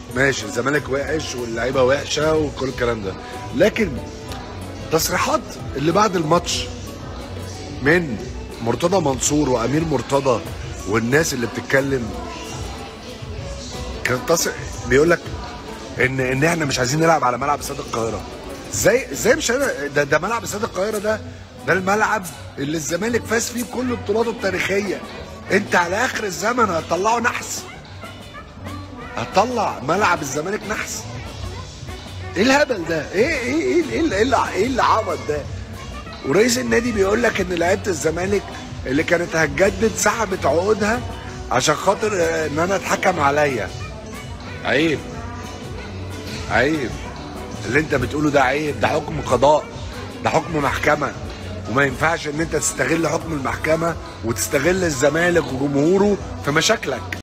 ماشي الزمالك وحش واللعيبه وحشه وكل الكلام ده لكن تصريحات اللي بعد الماتش من مرتضى منصور وامير مرتضى والناس اللي بتتكلم كان تصريح بيقول لك ان ان احنا مش عايزين نلعب على ملعب استاد القاهره ازاي ازاي مش هن- ده, ده ملعب استاد القاهره ده ده الملعب اللي الزمالك فاز فيه كل بطولاته التاريخيه انت على اخر الزمن هتطلعه نحس هتطلع ملعب الزمالك نحس ايه الهبل ده ايه ايه ايه ايه اللي- ايه اللي- ايه اللي عبط ده ورئيس النادي بيقول لك ان لعيبه الزمالك اللي كانت هتجدد سحبت عقودها عشان خاطر آه، ان انا اتحكم عليا عيب عيب اللي انت بتقوله ده عيب ده حكم قضاء ده حكم محكمه وما ينفعش ان انت تستغل حكم المحكمه وتستغل الزمالك وجمهوره في مشاكلك